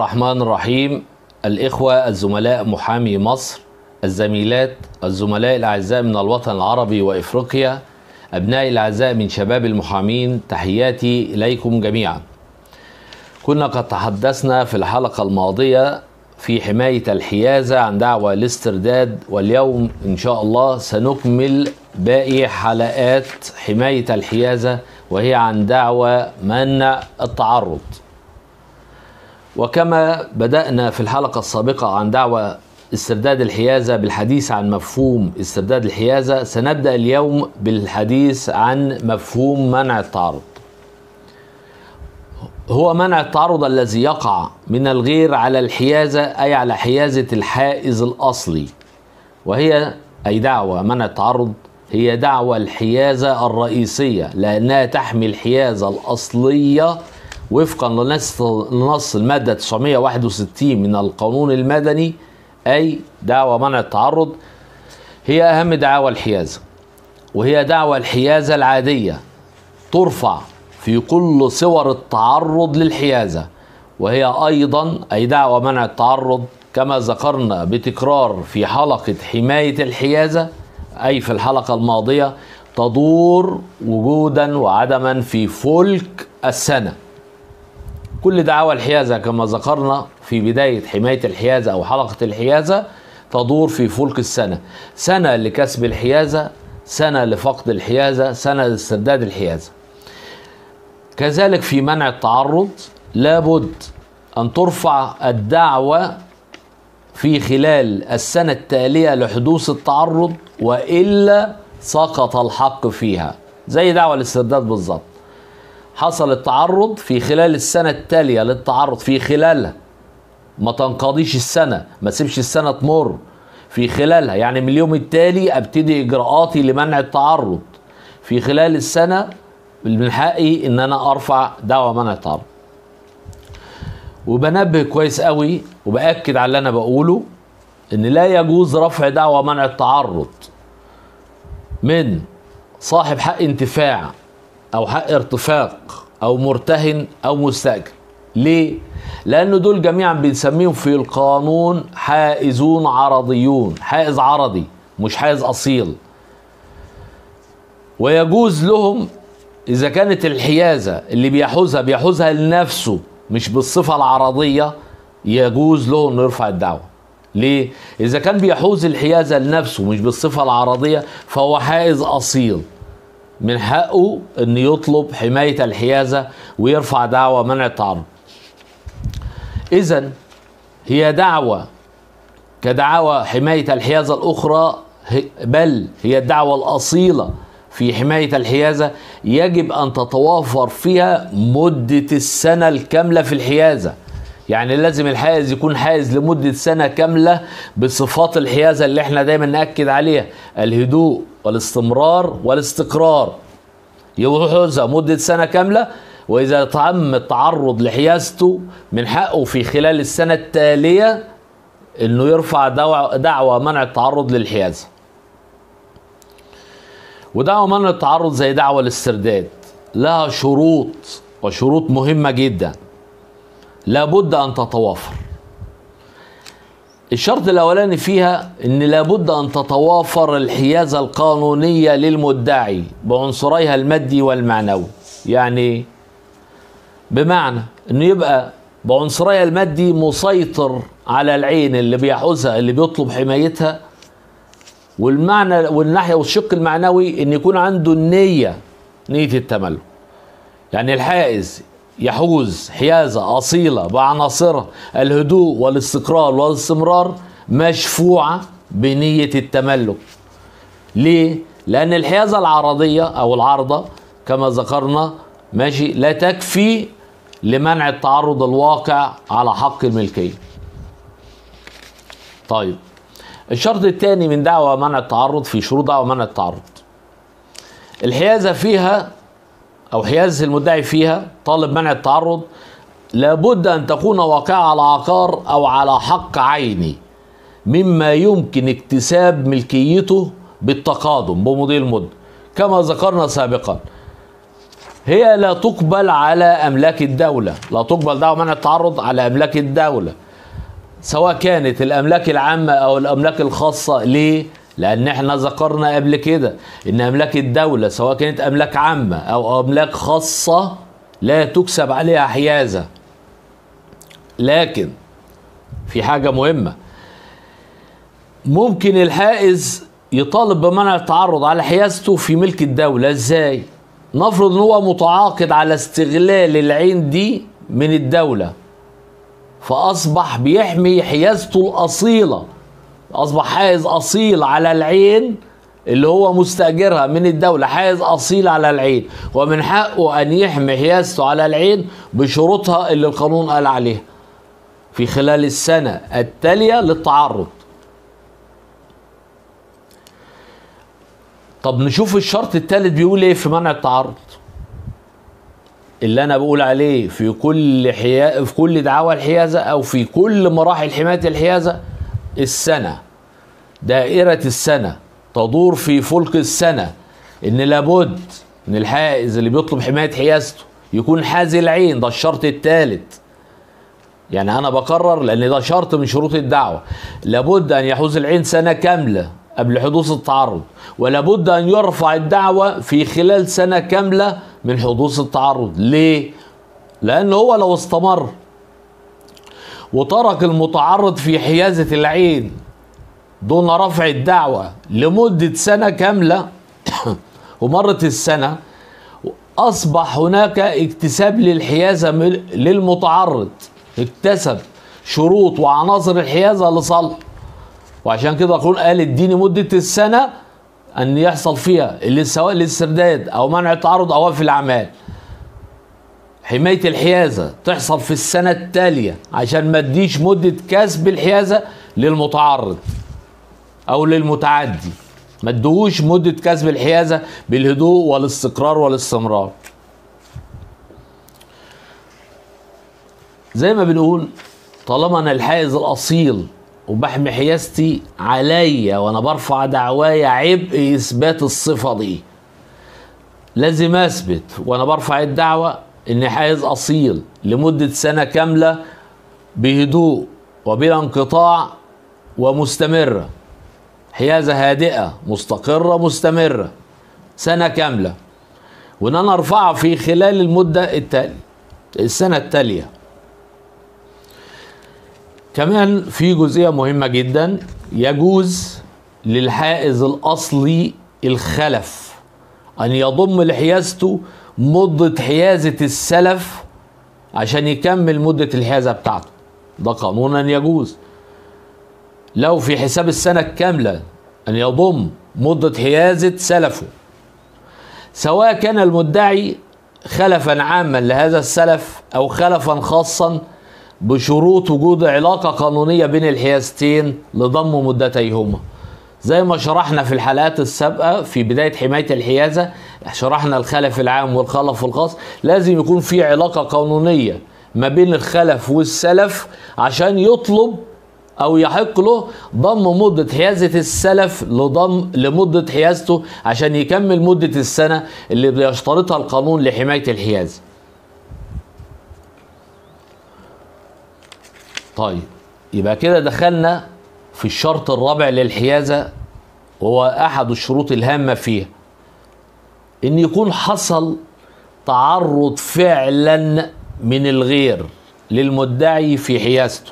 الرحمن الرحيم الإخوة الزملاء محامي مصر الزميلات الزملاء الأعزاء من الوطن العربي وإفريقيا أبنائي الأعزاء من شباب المحامين تحياتي إليكم جميعا كنا قد تحدثنا في الحلقة الماضية في حماية الحيازة عن دعوى الاسترداد واليوم إن شاء الله سنكمل باقي حلقات حماية الحيازة وهي عن دعوى منع التعرض وكما بدأنا في الحلقة السابقة عن دعوى استرداد الحيازة بالحديث عن مفهوم استرداد الحيازة سنبدأ اليوم بالحديث عن مفهوم منع التعرض هو منع التعرض الذي يقع من الغير على الحيازة أي على حيازة الحائز الأصلي وهي أي دعوة منع التعرض هي دعوة الحيازة الرئيسية لأنها تحمي الحيازة الأصلية وفقا لنص لنص المادة 961 من القانون المدني أي دعوة منع التعرض هي أهم دعاوى الحيازة وهي دعوى الحيازة العادية ترفع في كل صور التعرض للحيازة وهي أيضا أي دعوة منع التعرض كما ذكرنا بتكرار في حلقة حماية الحيازة أي في الحلقة الماضية تدور وجودا وعدما في فلك السنة كل دعاوى الحيازة كما ذكرنا في بداية حماية الحيازة أو حلقة الحيازة تدور في فلك السنة سنة لكسب الحيازة سنة لفقد الحيازة سنة لاسترداد الحيازة كذلك في منع التعرض لابد أن ترفع الدعوة في خلال السنة التالية لحدوث التعرض وإلا سقط الحق فيها زي دعوة الاسترداد بالظبط حصل التعرض في خلال السنة التالية للتعرض في خلالها ما تنقضيش السنة ما سيبش السنة تمر في خلالها يعني من اليوم التالي ابتدي اجراءاتي لمنع التعرض في خلال السنة من حقي ان انا ارفع دعوة منع التعرض وبنبه كويس قوي وباكد على اللي انا بقوله ان لا يجوز رفع دعوة منع التعرض من صاحب حق انتفاع او حق ارتفاق او مرتهن او مستاجر ليه لان دول جميعا بنسميهم في القانون حائزون عرضيون حائز عرضي مش حائز اصيل ويجوز لهم اذا كانت الحيازه اللي بيحوزها بيحوزها لنفسه مش بالصفه العرضيه يجوز له انه يرفع الدعوه ليه اذا كان بيحوز الحيازه لنفسه مش بالصفه العرضيه فهو حائز اصيل من حقه ان يطلب حمايه الحيازه ويرفع دعوى منع التعرض اذا هي دعوه كدعوى حمايه الحيازه الاخرى بل هي الدعوه الاصيله في حمايه الحيازه يجب ان تتوافر فيها مده السنه الكامله في الحيازه يعني لازم الحائز يكون حائز لمدة سنة كاملة بصفات الحيازة اللي احنا دايما نأكد عليها الهدوء والاستمرار والاستقرار يحوزها مدة سنة كاملة وإذا تم التعرض لحيازته من حقه في خلال السنة التالية إنه يرفع دعوة, دعوة منع التعرض للحيازة ودعوة منع التعرض زي دعوة الاسترداد لها شروط وشروط مهمة جدا لابد ان تتوافر الشرط الاولاني فيها ان لابد ان تتوافر الحيازه القانونيه للمدعي بعنصريها المادي والمعنوي يعني بمعنى انه يبقى بعنصريها المادي مسيطر على العين اللي بيحوزها اللي بيطلب حمايتها والمعنى والناحيه والشق المعنوي ان يكون عنده النيه نيه التملك يعني الحائز يحوز حيازة أصيلة بعناصرها الهدوء والاستقرار والاستمرار مشفوعة بنية التملك ليه؟ لأن الحيازة العرضية أو العارضة كما ذكرنا ماشي لا تكفي لمنع التعرض الواقع على حق الملكية طيب الشرط الثاني من دعوة منع التعرض في شروط دعوة منع التعرض الحيازة فيها او حيازه المدعي فيها طالب منع التعرض لابد ان تكون واقعه على عقار او على حق عيني مما يمكن اكتساب ملكيته بالتقادم بمضي المدة كما ذكرنا سابقا هي لا تقبل على املاك الدوله لا تقبل دعوه منع التعرض على املاك الدوله سواء كانت الاملاك العامه او الاملاك الخاصه ليه لان احنا ذكرنا قبل كده ان املاك الدوله سواء كانت املاك عامه او املاك خاصه لا تكسب عليها حيازه لكن في حاجه مهمه ممكن الحائز يطالب بمنع التعرض على حيازته في ملك الدولة ازاي نفرض ان هو متعاقد على استغلال العين دي من الدولة فاصبح بيحمي حيازته الاصيلة اصبح حائز اصيل على العين اللي هو مستأجرها من الدولة حائز أصيل على العين ومن حقه أن يحمي حيازته على العين بشروطها اللي القانون قال عليها في خلال السنة التالية للتعرض طب نشوف الشرط الثالث بيقول ايه في منع التعرض اللي انا بقول عليه في كل حيا... في كل دعاوى الحيازه او في كل مراحل حمايه الحيازه السنه دائره السنه تدور في فلك السنه ان لابد ان الحائز اللي بيطلب حمايه حيازته يكون حازي العين ده الشرط الثالث يعني انا بقرر لان ده شرط من شروط الدعوه لابد ان يحوز العين سنه كامله قبل حدوث التعرض ولابد ان يرفع الدعوه في خلال سنه كامله من حدوث التعرض ليه لان هو لو استمر وترك المتعرض في حيازه العين دون رفع الدعوه لمده سنه كامله ومرت السنه اصبح هناك اكتساب للحيازه للمتعرض اكتسب شروط وعناصر الحيازه لصالحه وعشان كده القانون قال اديني مده السنه ان يحصل فيها اللي سواء الاسترداد او منع التعرض او وقف الاعمال حمايه الحيازه تحصل في السنه التاليه عشان ما اديش مده كسب الحيازه للمتعرض او للمتعدي ما ادوش مده كسب الحيازه بالهدوء والاستقرار والاستمرار زي ما بنقول طالما انا الحائز الاصيل وبحمي حيازتي عليا وانا برفع دعوايا عبء اثبات الصفه دي لازم اثبت وانا برفع الدعوه اني حائز اصيل لمده سنه كامله بهدوء وبلا انقطاع ومستمره حيازه هادئه مستقره مستمره سنه كامله وان انا ارفعها في خلال المده التاليه السنه التاليه كمان في جزئية مهمة جدا يجوز للحائز الأصلي الخلف أن يضم لحيازته مدة حيازة السلف عشان يكمل مدة الحيازة بتاعته ده قانونا يجوز لو في حساب السنة الكاملة أن يضم مدة حيازة سلفه سواء كان المدعي خلفا عاما لهذا السلف أو خلفا خاصا بشروط وجود علاقة قانونية بين الحيازتين لضم مدتيهما زي ما شرحنا في الحلقات السابقة في بداية حماية الحيازة شرحنا الخلف العام والخلف الخاص لازم يكون في علاقة قانونية ما بين الخلف والسلف عشان يطلب او يحق له ضم مدة حيازة السلف لضم لمدة حيازته عشان يكمل مدة السنة اللي بيشترطها القانون لحماية الحيازة طيب يبقى كده دخلنا في الشرط الرابع للحيازة وهو أحد الشروط الهامة فيها إن يكون حصل تعرض فعلا من الغير للمدعي في حيازته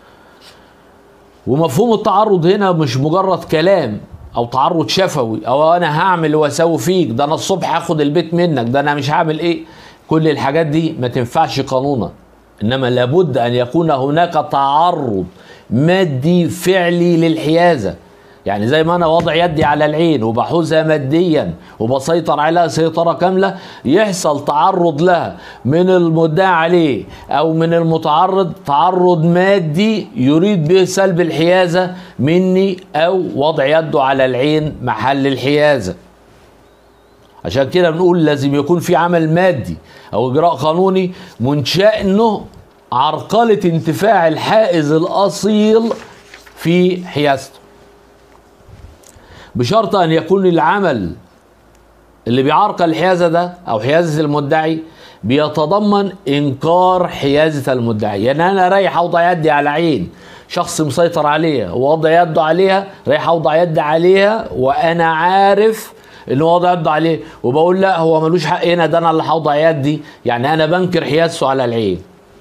ومفهوم التعرض هنا مش مجرد كلام او تعرض شفوي او انا هعمل واسوي فيك ده انا الصبح هاخد البيت منك ده انا مش هعمل ايه كل الحاجات دي ما تنفعش قانونا انما لابد ان يكون هناك تعرض مادي فعلي للحيازه يعني زي ما انا واضع يدي على العين وبحوزها ماديا وبسيطر عليها سيطره كامله يحصل تعرض لها من المدعى عليه او من المتعرض تعرض مادي يريد به سلب الحيازه مني او وضع يده على العين محل الحيازه عشان كده بنقول لازم يكون في عمل مادي او اجراء قانوني من شأنه عرقلة انتفاع الحائز الاصيل في حيازته بشرط ان يكون العمل اللي بيعرقل الحيازة ده أو حيازة المدعي بيتضمن إنكار حيازة المدعي يعني أنا رايح أوضع يدي على عين شخص مسيطر عليها ووضع يده عليها رايح أوضع يدي عليها وأنا عارف إن هو وضع يده عليه وبقول لا هو ملوش حق هنا ده أنا اللي هوضع يدي يعني أنا بنكر حيازته على العين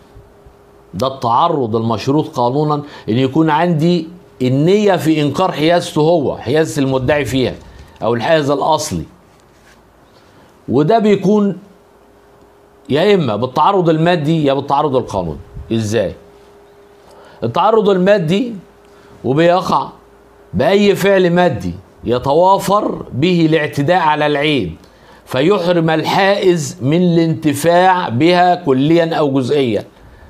ده التعرض المشروط قانونا ان يكون عندي النية في انكار حيازته هو حيازة المدعي فيها او الحيز الاصلي وده بيكون يا اما بالتعرض المادي يا بالتعرض القانوني ازاي التعرض المادي وبيقع باي فعل مادي يتوافر به الاعتداء على العين فيحرم الحائز من الانتفاع بها كليا او جزئيا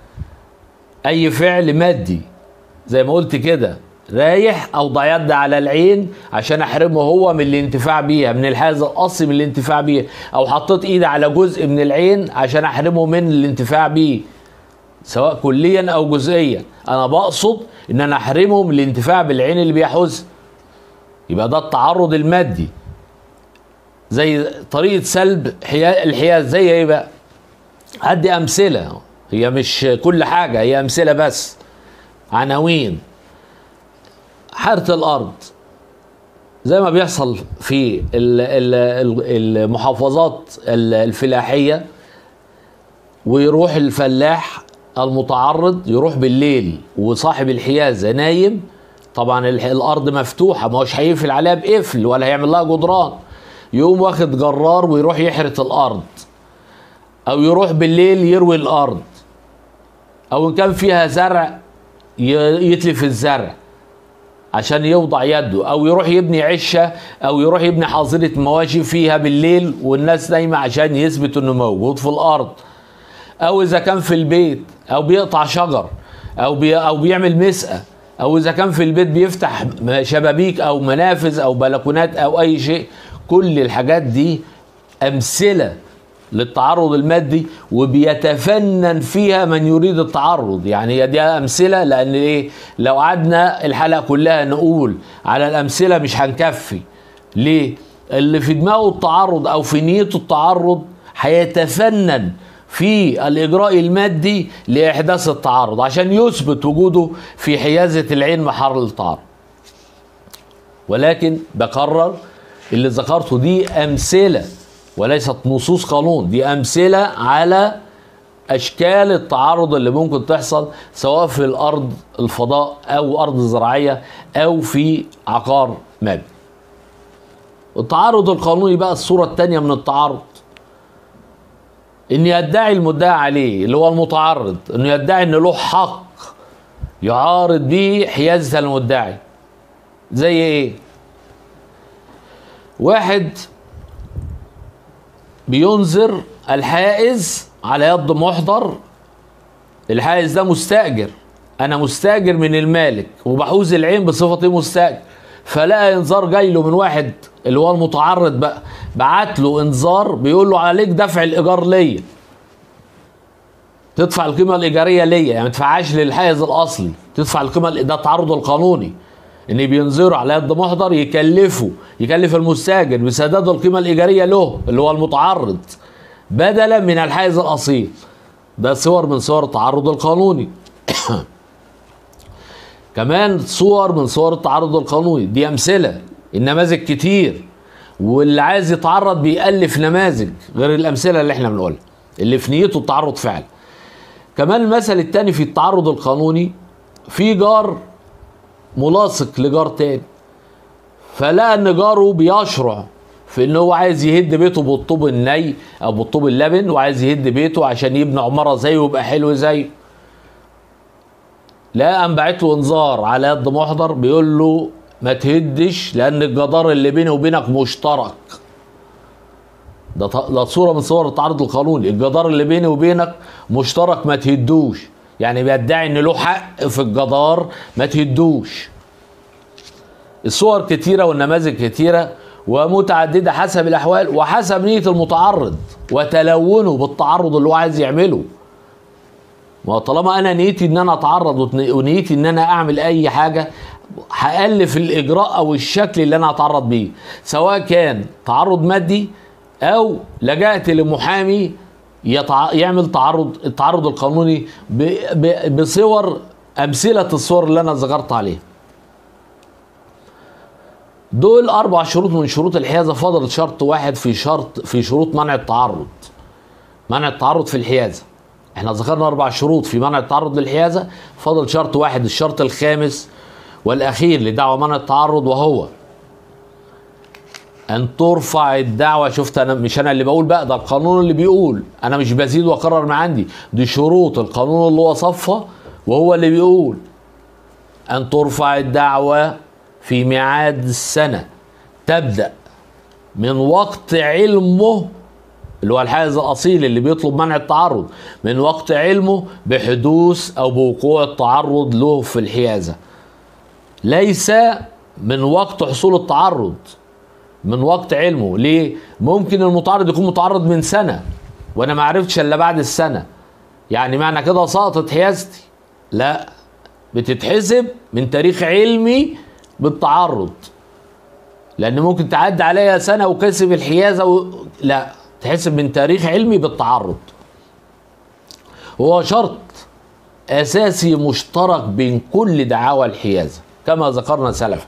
اي فعل مادي زي ما قلت كده رايح اوضع يد على العين عشان احرمه هو من الانتفاع بيها من الحاز الاصلي من الانتفاع بيها او حطيت ايدي على جزء من العين عشان احرمه من الانتفاع بيه سواء كليا او جزئيا انا بقصد ان انا احرمه من الانتفاع بالعين اللي بيحوزها يبقى ده التعرض المادي زي طريقه سلب حيا- الحياز زي ايه بقى هدي امثله هي مش كل حاجه هي امثله بس عناوين حاره الارض زي ما بيحصل في ال- ال- ال- المحافظات ال- الفلاحيه ويروح الفلاح المتعرض يروح بالليل وصاحب الحيازه نايم طبعا الح- الارض مفتوحه ما هوش هيقفل عليها بقفل ولا هيعمل لها جدران يقوم واخد جرار ويروح يحرث الارض او يروح بالليل يروي الارض او ان كان فيها زرع ي- يتلف الزرع عشان يوضع يده او يروح يبني عشه او يروح يبني حظيره مواشي فيها بالليل والناس نايمه عشان يثبت انه موجود في الارض او اذا كان في البيت او بيقطع شجر او بي او بيعمل مسقه او اذا كان في البيت بيفتح م- شبابيك او منافذ او بلكونات او اي شيء كل الحاجات دي امثله للتعرض المادي وبيتفنن فيها من يريد التعرض يعني هي دي امثله لان ايه لو قعدنا الحلقه كلها نقول على الامثله مش هنكفي ليه اللي في دماغه التعرض او في نيته التعرض هيتفنن في الاجراء المادي لاحداث التعرض عشان يثبت وجوده في حيازه العين محل التعرض ولكن بكرر اللي ذكرته دي امثله وليست نصوص قانون دي امثله على اشكال التعرض اللي ممكن تحصل سواء في الارض الفضاء او ارض زراعيه او في عقار مبني التعرض القانوني بقى الصوره الثانيه من التعرض ان يدعي المدعي عليه اللي هو المتعرض انه يدعي ان له حق يعارض به حيازه المدعي زي ايه واحد بينذر الحائز على يد محضر الحائز ده مستأجر انا مستأجر من المالك وبحوز العين بصفتي مستأجر فلقى انذار جاي له من واحد اللي هو المتعرض بقى بعت له انذار بيقول له عليك دفع الايجار ليا تدفع القيمه الايجاريه ليا يعني ما تدفعهاش للحائز الاصلي تدفع القيمه ده التعرض القانوني ان بينذره على يد محضر يكلفه يكلف المستاجر بسداد القيمه الايجاريه له اللي هو المتعرض بدلا من الحائز الاصيل ده صور من صور التعرض القانوني كمان صور من صور التعرض القانوني دي امثله النماذج كتير واللي عايز يتعرض بيألف نماذج غير الامثله اللي احنا بنقولها اللي في نيته التعرض فعلا كمان المثل التاني في التعرض القانوني في جار ملاصق لجار تاني فلقى ان جاره بيشرع في ان هو عايز يهد بيته بالطوب الني او بالطوب اللبن وعايز يهد بيته عشان يبني عماره زيه ويبقى حلو زيه لا قام باعت له انذار على يد محضر بيقول له ما تهدش لان الجدار اللي بيني وبينك مشترك ده ط- ده صوره من صور التعرض القانوني الجدار اللي بيني وبينك مشترك ما تهدوش يعني بيدعي ان له حق في الجدار ما تهدوش الصور كتيره والنماذج كتيره ومتعدده حسب الاحوال وحسب نيه المتعرض وتلونه بالتعرض اللي هو عايز يعمله ما هو طالما انا نيتي ان انا اتعرض وتن- ونيتي ان انا اعمل اي حاجه هالف الاجراء او الشكل اللي انا هتعرض بيه سواء كان تعرض مادي او لجأت لمحامي يتع... يعمل تعرض التعرض القانوني ب... ب... بصور امثله الصور اللي انا ذكرت عليها دول اربع شروط من شروط الحيازه فضل شرط واحد في شرط في شروط منع التعرض منع التعرض في الحيازه احنا ذكرنا اربع شروط في منع التعرض للحيازه فضل شرط واحد الشرط الخامس والاخير لدعوى منع التعرض وهو ان ترفع الدعوه شفت انا مش انا اللي بقول بقى ده القانون اللي بيقول انا مش بزيد واكرر من عندي دي شروط القانون اللي هو صفه وهو اللي بيقول ان ترفع الدعوه في ميعاد السنه تبدا من وقت علمه اللي هو الحائز الاصيل اللي بيطلب منع التعرض من وقت علمه بحدوث او بوقوع التعرض له في الحيازه ليس من وقت حصول التعرض من وقت علمه ليه ممكن المتعرض يكون متعرض من سنه وانا ما عرفتش الا بعد السنه يعني معنى كده سقطت حيازتي لا بتتحسب من تاريخ علمي بالتعرض لان ممكن تعدي عليا سنه وكسب الحيازه و... لا تحسب من تاريخ علمي بالتعرض هو شرط اساسي مشترك بين كل دعاوى الحيازه كما ذكرنا سلفا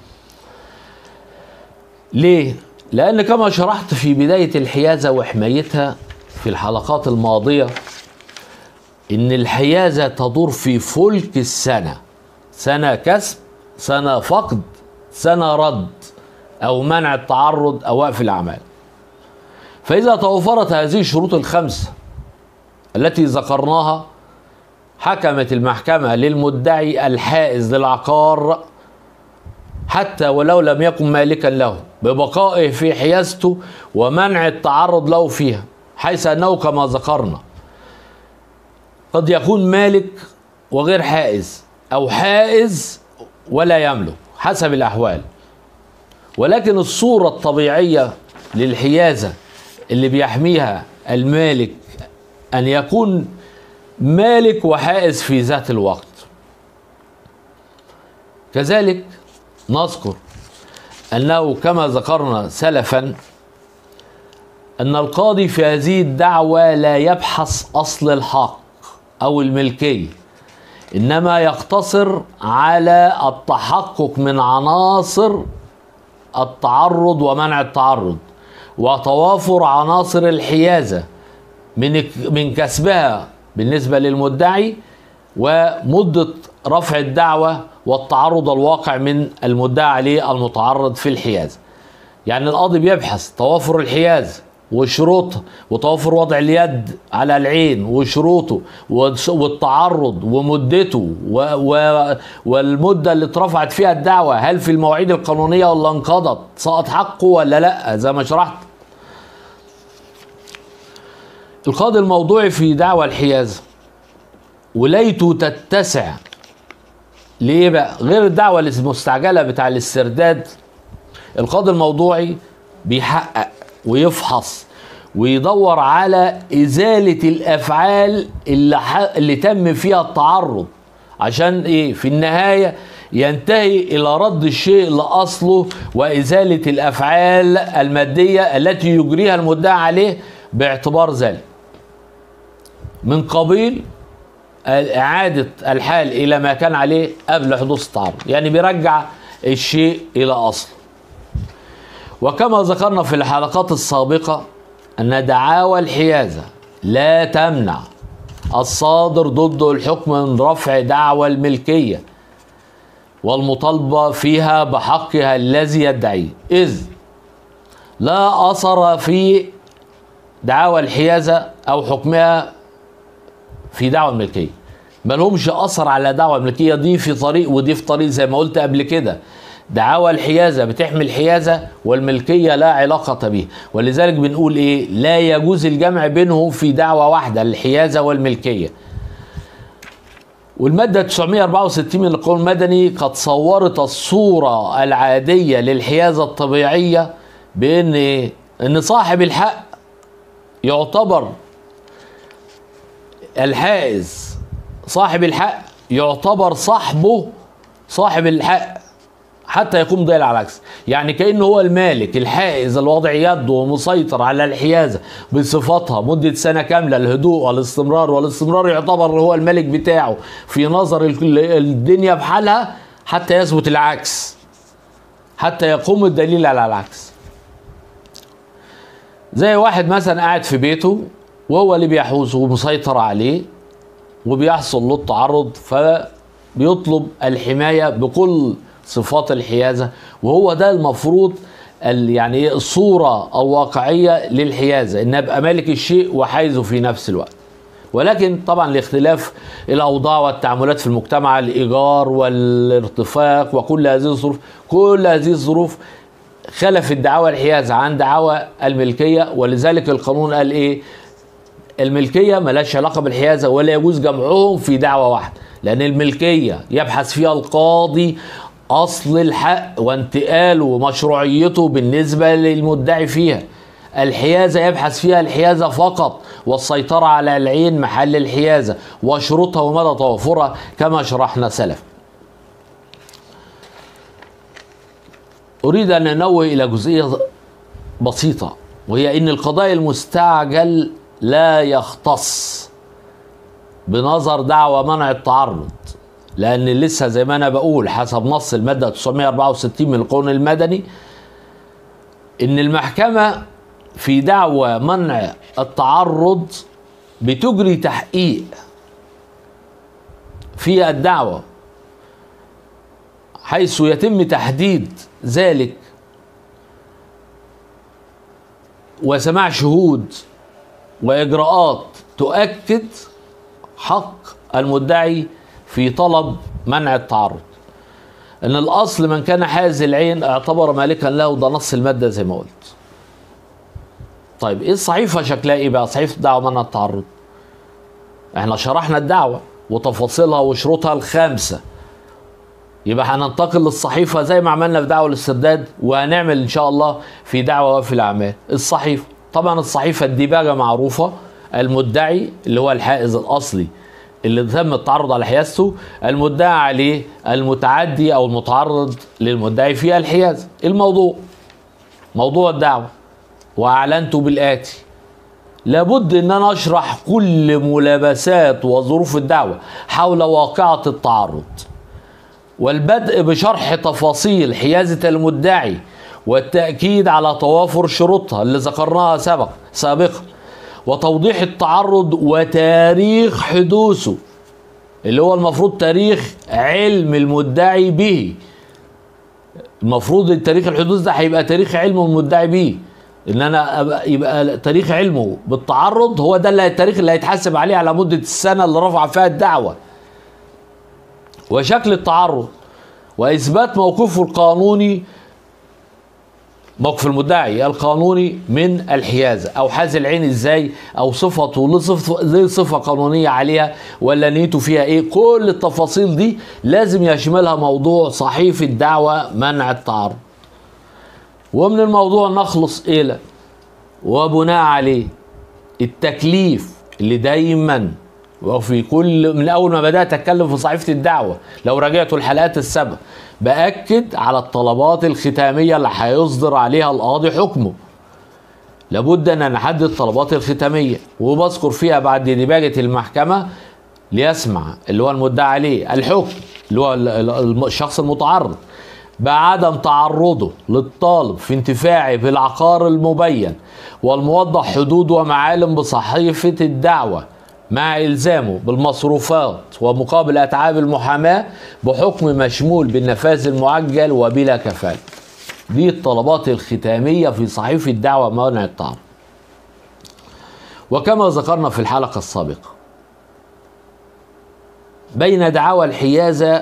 ليه لان كما شرحت في بدايه الحيازه وحمايتها في الحلقات الماضيه ان الحيازه تدور في فلك السنه سنه كسب سنه فقد سنه رد او منع التعرض او وقف الاعمال فاذا توفرت هذه الشروط الخمسه التي ذكرناها حكمت المحكمه للمدعي الحائز للعقار حتى ولو لم يكن مالكا له ببقائه في حيازته ومنع التعرض له فيها حيث انه كما ذكرنا قد يكون مالك وغير حائز او حائز ولا يملك حسب الاحوال ولكن الصوره الطبيعيه للحيازه اللي بيحميها المالك ان يكون مالك وحائز في ذات الوقت كذلك نذكر انه كما ذكرنا سلفا ان القاضي في هذه الدعوه لا يبحث اصل الحق او الملكيه انما يقتصر على التحقق من عناصر التعرض ومنع التعرض وتوافر عناصر الحيازه من من كسبها بالنسبه للمدعي ومده رفع الدعوه والتعرض الواقع من المدعى عليه المتعرض في الحيازه. يعني القاضي بيبحث توافر الحيازه وشروطها وتوافر وضع اليد على العين وشروطه والتعرض ومدته و و والمده اللي اترفعت فيها الدعوه هل في المواعيد القانونيه ولا انقضت سقط حقه ولا لا زي ما شرحت القاضي الموضوعي في دعوى الحيازه ولايته تتسع ليه بقى غير الدعوه المستعجله بتاع الاسترداد القاضي الموضوعي بيحقق ويفحص ويدور على ازاله الافعال اللي ح... اللي تم فيها التعرض عشان ايه في النهايه ينتهي الى رد الشيء لاصله وازاله الافعال الماديه التي يجريها المدعى عليه باعتبار ذلك من قبيل إعادة الحال إلى ما كان عليه قبل حدوث التعرض يعني بيرجع الشيء إلى أصله وكما ذكرنا في الحلقات السابقة أن دعاوى الحيازة لا تمنع الصادر ضده الحكم من رفع دعوى الملكية والمطالبة فيها بحقها الذي يدعيه إذ لا أثر في دعاوى الحيازة أو حكمها في دعوى الملكيه ما لهمش اثر على دعوى الملكيه دي في طريق ودي في طريق زي ما قلت قبل كده دعاوى الحيازه بتحمي الحيازه والملكيه لا علاقه به ولذلك بنقول ايه لا يجوز الجمع بينهم في دعوه واحده الحيازه والملكيه والمادة 964 من القانون المدني قد صورت الصورة العادية للحيازة الطبيعية بأن إيه؟ إن صاحب الحق يعتبر الحائز صاحب الحق يعتبر صاحبه صاحب الحق حتى يقوم دليل على العكس يعني كأنه هو المالك الحائز الواضع يده ومسيطر على الحيازة بصفتها مدة سنة كاملة الهدوء والاستمرار والاستمرار يعتبر هو الملك بتاعه في نظر ال- الدنيا بحالها حتى يثبت العكس حتى يقوم الدليل على العكس زي واحد مثلا قاعد في بيته وهو اللي بيحوزه ومسيطر عليه وبيحصل له التعرض فبيطلب الحماية بكل صفات الحيازة وهو ده المفروض ال- يعني إيه الصورة الواقعية للحيازة إن أبقى مالك الشيء وحايزه في نفس الوقت ولكن طبعا لاختلاف الأوضاع والتعاملات في المجتمع الإيجار والارتفاق وكل هذه الظروف كل هذه الظروف خلف الدعاوى الحيازة عن دعاوى الملكية ولذلك القانون قال إيه الملكية ملهاش علاقة بالحيازة ولا يجوز جمعهم في دعوة واحدة لأن الملكية يبحث فيها القاضي أصل الحق وانتقاله ومشروعيته بالنسبة للمدعي فيها الحيازة يبحث فيها الحيازة فقط والسيطرة على العين محل الحيازة وشروطها ومدى توافرها كما شرحنا سلف أريد أن أنوه إلى جزئية بسيطة وهي أن القضاء المستعجل لا يختص بنظر دعوى منع التعرض لأن لسه زي ما أنا بقول حسب نص المادة 964 من القانون المدني إن المحكمة في دعوى منع التعرض بتجري تحقيق في الدعوة حيث يتم تحديد ذلك وسماع شهود واجراءات تؤكد حق المدعي في طلب منع التعرض ان الاصل من كان حاز العين اعتبر مالكا له ده نص الماده زي ما قلت طيب ايه الصحيفه شكلها ايه بقى صحيفه دعوه منع التعرض احنا شرحنا الدعوه وتفاصيلها وشروطها الخامسه يبقى هننتقل للصحيفة زي ما عملنا في دعوة الاسترداد وهنعمل إن شاء الله في دعوة وفي الأعمال الصحيفة طبعا الصحيفة الديباجة معروفة المدعي اللي هو الحائز الأصلي اللي تم التعرض على حيازته المدعى عليه المتعدي أو المتعرض للمدعي فيها الحيازة الموضوع موضوع الدعوة وأعلنت بالآتي لابد ان انا اشرح كل ملابسات وظروف الدعوة حول واقعة التعرض والبدء بشرح تفاصيل حيازة المدعي والتأكيد على توافر شروطها اللي ذكرناها سبق سابقا وتوضيح التعرض وتاريخ حدوثه اللي هو المفروض تاريخ علم المدعي به المفروض تاريخ الحدوث ده هيبقى تاريخ علم المدعي به ان انا أبقى يبقى تاريخ علمه بالتعرض هو ده اللي التاريخ اللي هيتحاسب عليه على مده السنه اللي رفع فيها الدعوه وشكل التعرض واثبات موقفه القانوني موقف المدعي القانوني من الحيازه او حاز العين ازاي او صفته له صفه زي صفه قانونيه عليها ولا نيته فيها ايه كل التفاصيل دي لازم يشملها موضوع صحيفه دعوه منع التعرض ومن الموضوع نخلص الى وبناء عليه التكليف اللي دايما وفي كل من اول ما بدات اتكلم في صحيفه الدعوه لو راجعتوا الحلقات السابقه باكد على الطلبات الختاميه اللي هيصدر عليها القاضي حكمه لابد ان نحدد الطلبات الختاميه وبذكر فيها بعد ديباجه المحكمه ليسمع اللي هو المدعى عليه الحكم اللي هو ال- ال- الشخص المتعرض بعدم تعرضه للطالب في انتفاعه بالعقار المبين والموضح حدود ومعالم بصحيفة الدعوة مع إلزامه بالمصروفات ومقابل أتعاب المحاماة بحكم مشمول بالنفاذ المعجل وبلا كفالة دي الطلبات الختامية في صحيفة الدعوة منع التعرض وكما ذكرنا في الحلقة السابقة بين دعاوى الحيازة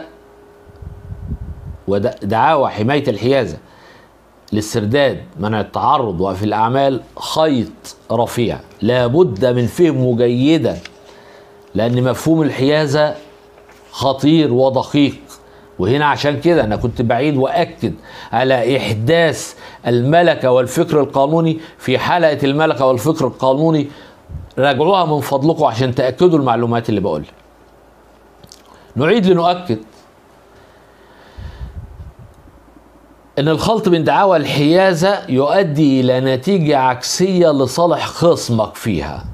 ودعاوى حماية الحيازة الاسترداد منع التعرض وفي الأعمال خيط رفيع لابد من فهمه جيدا لأن مفهوم الحيازة خطير ودقيق وهنا عشان كده أنا كنت بعيد وأكد على إحداث الملكة والفكر القانوني في حلقة الملكة والفكر القانوني راجعوها من فضلكم عشان تأكدوا المعلومات اللي بقولها نعيد لنؤكد ان الخلط بين دعاوى الحيازه يؤدي الى نتيجه عكسيه لصالح خصمك فيها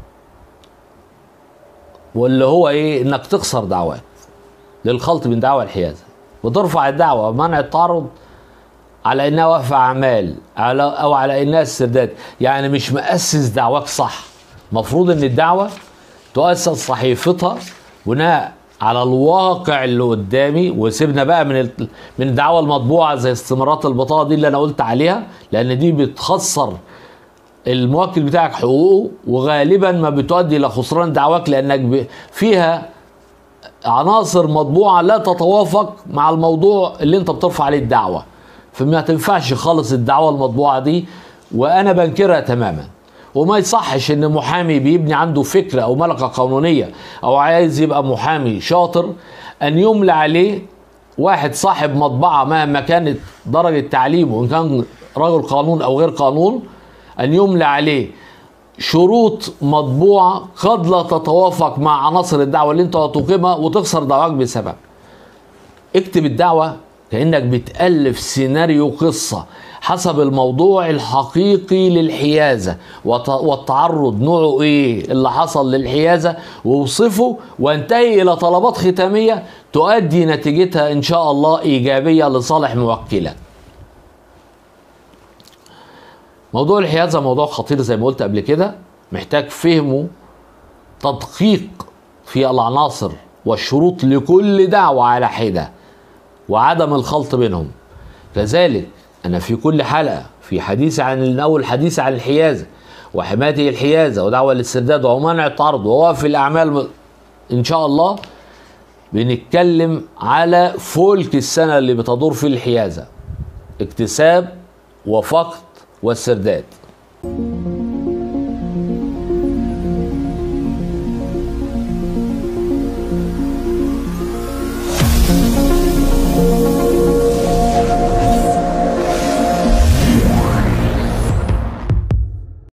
واللي هو ايه انك تخسر دعوات للخلط بين دعوى الحيازه وترفع الدعوه بمنع التعرض على انها وقف اعمال على او على انها استرداد يعني مش مؤسس دعواك صح المفروض ان الدعوه تؤسس صحيفتها بناء على الواقع اللي قدامي وسيبنا بقى من ال- من الدعوه المطبوعه زي استمارات البطاقه دي اللي انا قلت عليها لان دي بتخسر الموكل بتاعك حقوقه وغالبا ما بتؤدي الى خسران دعواك لانك ب- فيها عناصر مطبوعه لا تتوافق مع الموضوع اللي انت بترفع عليه الدعوه فما تنفعش خالص الدعوه المطبوعه دي وانا بنكرها تماما وما يصحش ان محامي بيبني عنده فكره او ملكه قانونيه او عايز يبقى محامي شاطر ان يملى عليه واحد صاحب مطبعه مهما كانت درجه تعليمه ان كان رجل قانون او غير قانون ان يملى عليه شروط مطبوعه قد لا تتوافق مع عناصر الدعوه اللي انت هتقيمها وتخسر دعواك بسبب اكتب الدعوة كأنك بتألف سيناريو قصة حسب الموضوع الحقيقي للحيازة وت- والتعرض نوعه ايه اللي حصل للحيازة ووصفه وانتهي الى طلبات ختامية تؤدي نتيجتها ان شاء الله ايجابية لصالح موكلك موضوع الحيازة موضوع خطير زي ما قلت قبل كده محتاج فهمه تدقيق في العناصر والشروط لكل دعوة على حدة وعدم الخلط بينهم كذلك أنا في كل حلقة في حديث عن أول حديث عن الحيازة وحماية الحيازة ودعوة الاسترداد ومنع التعرض ووقف الأعمال إن شاء الله بنتكلم على فلك السنة اللي بتدور فيه الحيازة اكتساب وفقد واسترداد